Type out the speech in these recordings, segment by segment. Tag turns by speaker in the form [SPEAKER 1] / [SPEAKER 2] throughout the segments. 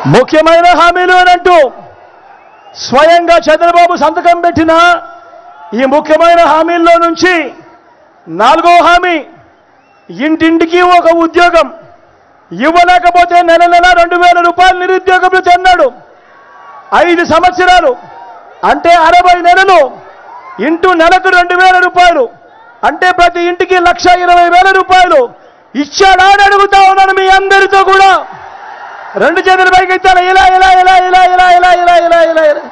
[SPEAKER 1] ముఖ్యమైన హామీలు అని అంటూ స్వయంగా చంద్రబాబు సంతకం పెట్టిన ఈ ముఖ్యమైన హామీల్లో నుంచి నాలుగో హామీ ఇంటింటికి ఒక ఉద్యోగం ఇవ్వలేకపోతే నెల నెల రెండు వేల రూపాయలు నిరుద్యోగం చెన్నాడు ఐదు సంవత్సరాలు అంటే అరవై నెలలు ఇంటూ నెలకు రెండు వేల రూపాయలు అంటే ప్రతి ఇంటికి లక్ష ఇరవై వేల రూపాయలు ఇచ్చాడా అని అడుగుతా ఉన్నాను మీ అందరితో కూడా రెండు చేతుల పైకి ఎత్తాను ఇలా ఇలా ఇలా ఇలా ఇలా ఇలా ఇలా ఇలా ఇలా ఇలా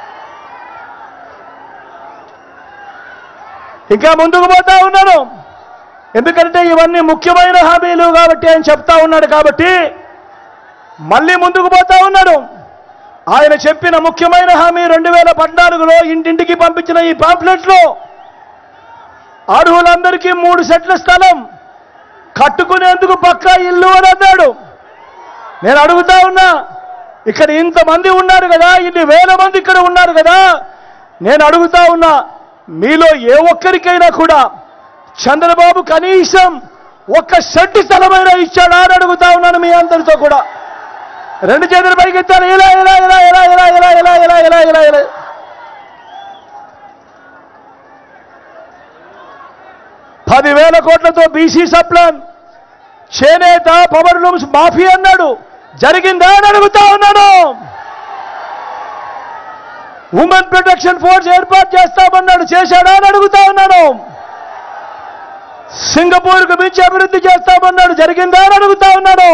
[SPEAKER 1] ఇంకా ముందుకు పోతా ఉన్నాను ఎందుకంటే ఇవన్నీ ముఖ్యమైన హామీలు కాబట్టి ఆయన చెప్తా ఉన్నాడు కాబట్టి మళ్ళీ ముందుకు పోతా ఉన్నాడు ఆయన చెప్పిన ముఖ్యమైన హామీ రెండు వేల పద్నాలుగులో ఇంటింటికి పంపించిన ఈ పాంప్లెట్లో అర్హులందరికీ మూడు సెట్ల స్థలం కట్టుకునేందుకు పక్కా ఇల్లు అని అన్నాడు నేను అడుగుతా ఉన్నా ఇక్కడ ఇంతమంది ఉన్నారు కదా ఇన్ని వేల మంది ఇక్కడ ఉన్నారు కదా నేను అడుగుతా ఉన్నా మీలో ఏ ఒక్కరికైనా కూడా చంద్రబాబు కనీసం ఒక్క షెడ్డు స్థలమైనా ఇచ్చాడా అని అడుగుతా ఉన్నాను మీ అందరితో కూడా రెండు చేతులు పైకి ఎత్తాను ఇలా ఇలా ఇలా ఇలా ఇలా ఇలా ఇలా ఇలా ఇలా ఇలా ఇలా పదివేల కోట్లతో బీసీ సప్లాన్ చేనేత పవర్ లూమ్స్ మాఫీ అన్నాడు జరిగిందా అని అడుగుతా ఉన్నాను ఉమెన్ ప్రొటెక్షన్ ఫోర్స్ ఏర్పాటు చేస్తామన్నాడు చేశాడా అని అడుగుతా ఉన్నాను సింగపూర్కు మించి అభివృద్ధి చేస్తామన్నాడు జరిగిందా అని అడుగుతా ఉన్నాను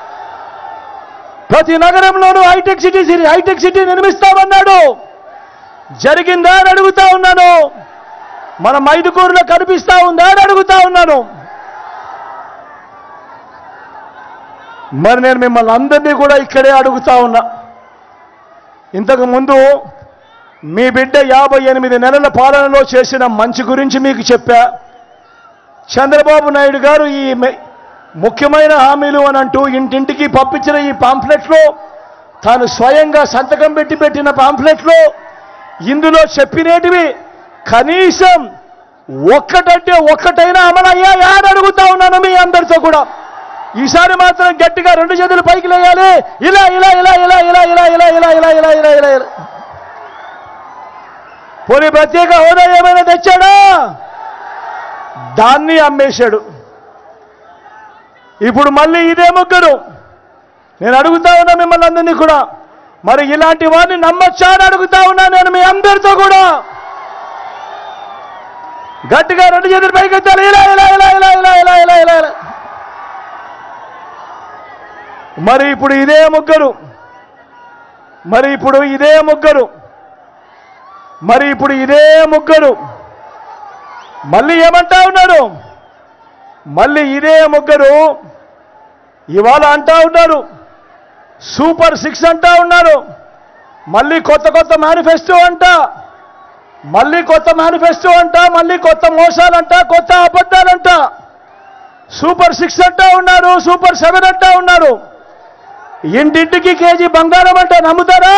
[SPEAKER 1] ప్రతి నగరంలోనూ హైటెక్ సిటీ హైటెక్ సిటీ నిర్మిస్తామన్నాడు జరిగిందా అని అడుగుతా ఉన్నాను మన మైదుకూరులో కనిపిస్తా ఉందా అని అడుగుతా ఉన్నాను మరి నేను మిమ్మల్ని అందరినీ కూడా ఇక్కడే అడుగుతా ఉన్నా ఇంతకు ముందు మీ బిడ్డ యాభై ఎనిమిది నెలల పాలనలో చేసిన మంచి గురించి మీకు చెప్పా చంద్రబాబు నాయుడు గారు ఈ మె- ముఖ్యమైన హామీలు అని అంటూ ఇంటింటికి పంపించిన ఈ పాంఫ్లెట్లో తాను స్వయంగా సంతకం పెట్టి పెట్టిన పాంఫ్లెట్లో ఇందులో చెప్పినేటివి కనీసం ఒక్కటంటే ఒక్కటైనా అమలయ్యాయా అని అడుగుతా ఉన్నాను మీ అందరితో కూడా ఈసారి మాత్రం గట్టిగా రెండు చేతులు పైకి లేయాలి ఇలా ఇలా ఇలా ఇలా ఇలా ఇలా ఇలా ఇలా ఇలా ఇలా ఇలా ఇలా ఇలా పోనీ ప్రత్యేక హోదా ఏమైనా తెచ్చాడా దాన్ని అమ్మేశాడు ఇప్పుడు మళ్ళీ ఇదే ముగ్గురు నేను అడుగుతా ఉన్నా మిమ్మల్ని అందరినీ కూడా మరి ఇలాంటి వారిని నమ్మొచ్చా అని అడుగుతా ఉన్నా నేను మీ అందరితో కూడా గట్టిగా రెండు చేతులు పైకి ఎత్తాలి ఇలా ఇలా ఇలా ఇలా ఇలా ఇలా ఇలా ఇలా ఇలా మరి ఇప్పుడు ఇదే ముగ్గురు మరి ఇప్పుడు ఇదే ముగ్గురు మరి ఇప్పుడు ఇదే ముగ్గురు మళ్ళీ ఏమంటా ఉన్నారు మళ్ళీ ఇదే ముగ్గురు ఇవాళ అంటా ఉన్నారు సూపర్ సిక్స్ అంటా ఉన్నారు మళ్ళీ కొత్త కొత్త మేనిఫెస్టో అంట మళ్ళీ కొత్త మేనిఫెస్టో అంట మళ్ళీ కొత్త మోసాలంట కొత్త అబద్ధాలంట సూపర్ సిక్స్ అంటా ఉన్నారు సూపర్ సెవెన్ అంటా ఉన్నారు ఇంటింటికి కేజీ బంగారం అంట నమ్ముతారా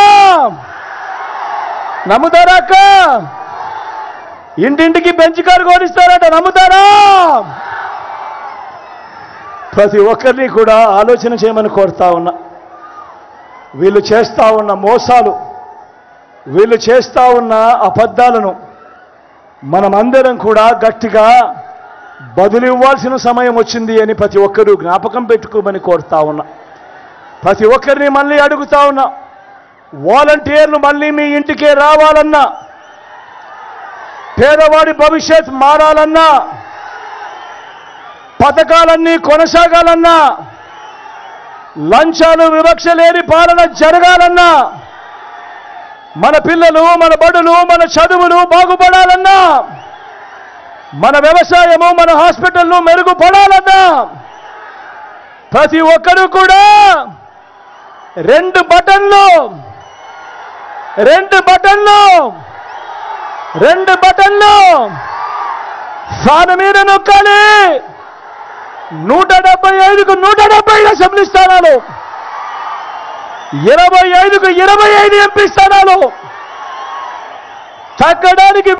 [SPEAKER 1] నమ్ముతారా అక్క ఇంటింటికి బెంచ్ కారు కోరిస్తారట నమ్ముతారా ప్రతి ఒక్కరిని కూడా ఆలోచన చేయమని కోరుతా ఉన్నా వీళ్ళు చేస్తా ఉన్న మోసాలు వీళ్ళు చేస్తా ఉన్న అబద్ధాలను మనమందరం కూడా గట్టిగా బదులు ఇవ్వాల్సిన సమయం వచ్చింది అని ప్రతి ఒక్కరూ జ్ఞాపకం పెట్టుకోమని కోరుతా ఉన్నా ప్రతి ఒక్కరిని మళ్ళీ అడుగుతా ఉన్నా వాలంటీర్లు మళ్ళీ మీ ఇంటికే రావాలన్నా పేదవాడి భవిష్యత్ మారాలన్నా పథకాలన్నీ కొనసాగాలన్నా లంచాలు వివక్ష లేని పాలన జరగాలన్నా మన పిల్లలు మన బడులు మన చదువులు బాగుపడాలన్నా మన వ్యవసాయము మన హాస్పిటల్లు మెరుగుపడాలన్నా ప్రతి ఒక్కరూ కూడా రెండు బటన్లు రెండు బటన్లు రెండు బటన్లు ఫ్యాన్ మీద నొక్కాలి నూట డెబ్బై ఐదుకు నూట డెబ్బై ఐదు అసెంబ్లీ స్థానాలు ఇరవై ఐదుకు ఇరవై ఐదు ఎంపీ స్థానాలు తగ్గడానికి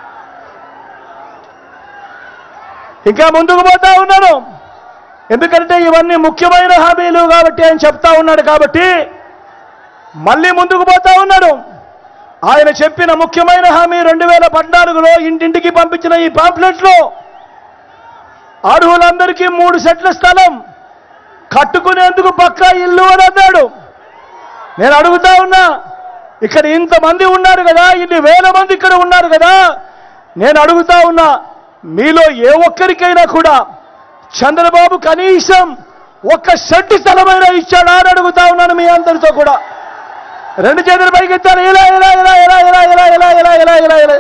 [SPEAKER 1] ఇంకా ముందుకు పోతా ఉన్నాను ఎందుకంటే ఇవన్నీ ముఖ్యమైన హామీలు కాబట్టి ఆయన చెప్తా ఉన్నాడు కాబట్టి మళ్ళీ ముందుకు పోతా ఉన్నాడు ఆయన చెప్పిన ముఖ్యమైన హామీ రెండు వేల పద్నాలుగులో ఇంటింటికి పంపించిన ఈ పాంప్లెట్లో అర్హులందరికీ మూడు సెట్ల స్థలం కట్టుకునేందుకు పక్కా ఇల్లు అని అన్నాడు నేను అడుగుతా ఉన్నా ఇక్కడ ఇంతమంది ఉన్నారు కదా ఇన్ని వేల మంది ఇక్కడ ఉన్నారు కదా నేను అడుగుతా ఉన్నా మీలో ఏ ఒక్కరికైనా కూడా చంద్రబాబు కనీసం ఒక్క సెంటు స్థలమైనా ఇచ్చాడా అని అడుగుతా ఉన్నాను మీ అందరితో కూడా రెండు చేతులు పైకి ఎత్తారు ఇలా ఇలా ఇలా ఇలా ఇలా ఇలా ఇలా ఇలా ఇలా ఇలా ఇలా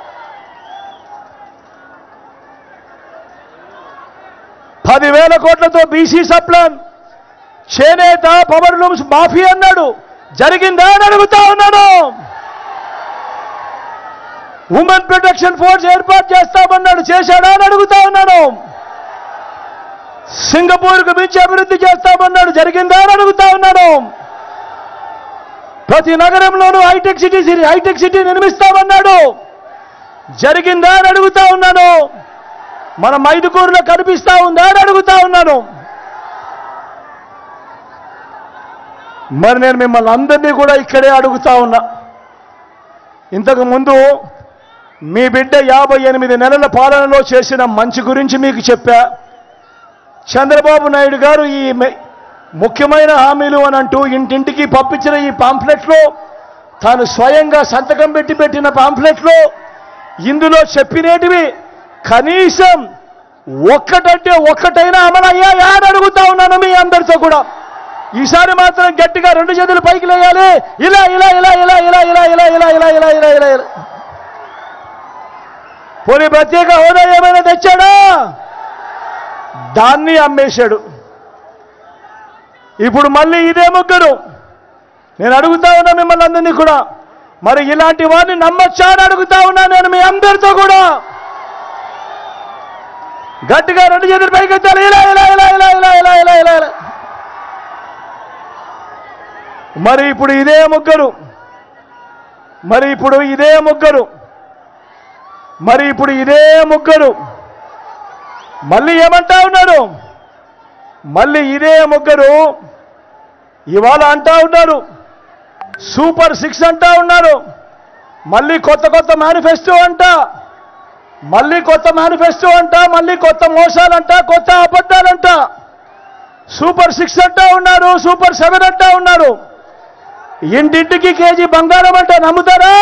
[SPEAKER 1] పదివేల కోట్లతో బీసీ సప్లాన్ చేనేత పవర్ లూమ్స్ మాఫీ అన్నాడు జరిగిందా అని అడుగుతా ఉన్నాను ఉమెన్ ప్రొటెక్షన్ ఫోర్స్ ఏర్పాటు చేస్తామన్నాడు చేశాడా అని అడుగుతా ఉన్నాను సింగపూర్కు మించి అభివృద్ధి చేస్తామన్నాడు జరిగిందా అని అడుగుతా ఉన్నాను ప్రతి నగరంలోనూ hi-tech city city hi-tech city నిర్మిస్తామన్నాడు జరిగిందా అని అడుగుతా ఉన్నాను మన మైదుకూరులో కనిపిస్తా ఉందా అని అడుగుతా ఉన్నాను మరి నేను మిమ్మల్ని అందరినీ కూడా ఇక్కడే అడుగుతా ఉన్నా ఇంతకు ముందు మీ బిడ్డ యాభై ఎనిమిది నెలల పాలనలో చేసిన మంచి గురించి మీకు చెప్పా చంద్రబాబు నాయుడు గారు ఈ మె- ముఖ్యమైన హామీలు అని అంటూ ఇంటింటికి పంపించిన ఈ పాంఫ్లెట్లో తాను స్వయంగా సంతకం పెట్టి పెట్టిన పాంఫ్లెట్లో ఇందులో చెప్పినేటివి కనీసం ఒక్కటంటే ఒక్కటైనా అమలయ్యాయా అని అడుగుతా ఉన్నాను మీ అందరితో కూడా ఈసారి మాత్రం గట్టిగా రెండు చేతులు పైకి లేయాలి ఇలా ఇలా ఇలా ఇలా ఇలా ఇలా ఇలా ఇలా ఇలా ఇలా ఇలా ఇలా ఇలా పోనీ ప్రత్యేక హోదా ఏమైనా తెచ్చాడా దాన్ని అమ్మేశాడు ఇప్పుడు మళ్ళీ ఇదే ముగ్గురు నేను అడుగుతా ఉన్నా మిమ్మల్ని అందరినీ కూడా మరి ఇలాంటి వారిని నమ్మచ్చా అని అడుగుతా ఉన్నా నేను మీ అందరితో కూడా గట్టిగా రెండు చేతులు పైకి ఎత్తాలి ఇలా ఇలా ఇలా ఇలా ఇలా ఇలా ఇలా ఇలా ఇలా మరి ఇప్పుడు ఇదే ముగ్గురు మరి ఇప్పుడు ఇదే ముగ్గురు మరి ఇప్పుడు ఇదే ముగ్గురు మళ్ళీ ఏమంటా ఉన్నారు మళ్ళీ ఇదే ముగ్గురు ఇవాళ అంటా ఉన్నారు సూపర్ సిక్స్ అంటా ఉన్నారు మళ్ళీ కొత్త కొత్త మేనిఫెస్టో అంట మళ్ళీ కొత్త మేనిఫెస్టో అంట మళ్ళీ కొత్త మోసాలంట కొత్త అబద్ధాలంట సూపర్ సిక్స్ అంటా ఉన్నారు సూపర్ సెవెన్ అంటా ఉన్నారు ఇంటింటికి కేజీ బంగారం అంటే నమ్ముతారా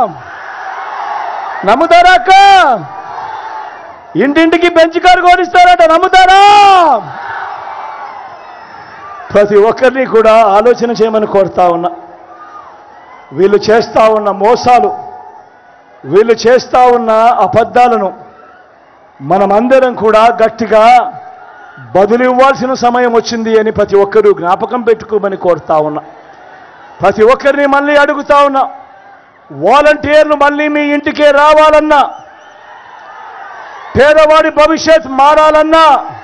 [SPEAKER 1] నమ్ముతారా అక్క ఇంటింటికి బెంచ్ కారు కోరిస్తారంట నమ్ముతారా ప్రతి ఒక్కరిని కూడా ఆలోచన చేయమని కోరుతా ఉన్నా వీళ్ళు చేస్తా ఉన్న మోసాలు వీళ్ళు చేస్తా ఉన్న అబద్ధాలను మనమందరం కూడా గట్టిగా బదులు ఇవ్వాల్సిన సమయం వచ్చింది అని ప్రతి ఒక్కరూ జ్ఞాపకం పెట్టుకోమని కోరుతా ఉన్నా ప్రతి ఒక్కరిని మళ్ళీ అడుగుతా ఉన్నా వాలంటీర్లు మళ్ళీ మీ ఇంటికే రావాలన్నా పేదవాడి భవిష్యత్ మారాలన్నా